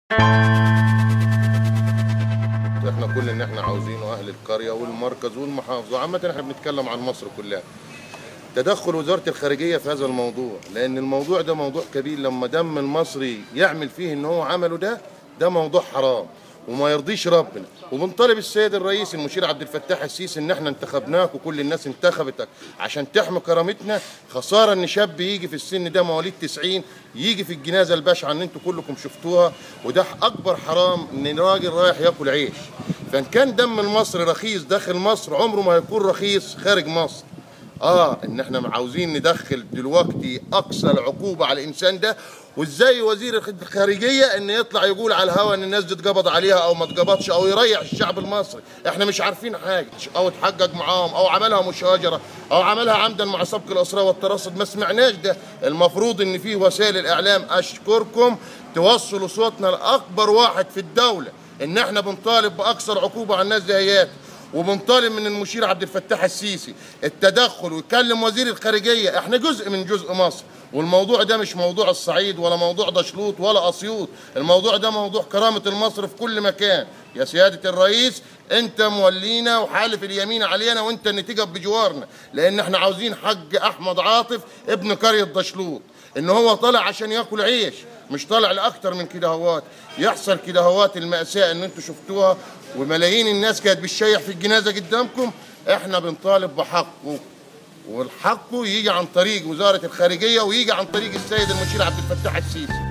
احنا كل اللي احنا عاوزينه اهل القريه والمركز والمحافظه وعامه احنا بنتكلم عن مصر كلها تدخل وزاره الخارجيه في هذا الموضوع لان الموضوع ده موضوع كبير لما دم المصري يعمل فيه ان هو عمله ده ده موضوع حرام وما يرضيش ربنا وبنطالب السيد الرئيس المشير عبد الفتاح السيسي ان احنا انتخبناك وكل الناس انتخبتك عشان تحمي كرامتنا خساره ان شاب يجي في السن ده مواليد 90 يجي في الجنازه البشعه ان انتوا كلكم شفتوها وده اكبر حرام ان راجل رايح ياكل عيش فان كان دم المصري رخيص داخل مصر عمره ما هيكون رخيص خارج مصر اه ان احنا عاوزين ندخل دلوقتي اقصى العقوبه على الانسان ده وازاي وزير الخارجيه ان يطلع يقول على الهوا ان الناس دي اتقبض عليها او ما اتقبضش او يريح الشعب المصري احنا مش عارفين حاجه او اتحقق معاهم او عملها مشاجره او عملها عمدا مع سبق الاسرى والترصد ما سمعناش ده المفروض ان في وسائل الاعلام اشكركم توصلوا صوتنا لاكبر واحد في الدوله ان احنا بنطالب باكثر عقوبه على الناس دهيات وبنطالب من المشير عبد الفتاح السيسي التدخل ويكلم وزير الخارجيه احنا جزء من جزء مصر والموضوع ده مش موضوع الصعيد ولا موضوع دشلوط ولا اسيوط الموضوع ده موضوع كرامه المصر في كل مكان يا سياده الرئيس انت مولينا وحالف اليمين علينا وانت اللي تقف بجوارنا لان احنا عاوزين حق احمد عاطف ابن قريه دشلوط ان هو طالع عشان ياكل عيش مش طالع لاكتر من كده هوات يحصل كده هوات المأساة ان انتوا شفتوها وملايين الناس كانت بتشيح في الجنازة قدامكم احنا بنطالب بحقه والحق يجي عن طريق وزارة الخارجية ويجي عن طريق السيد المشير عبد الفتاح السيسي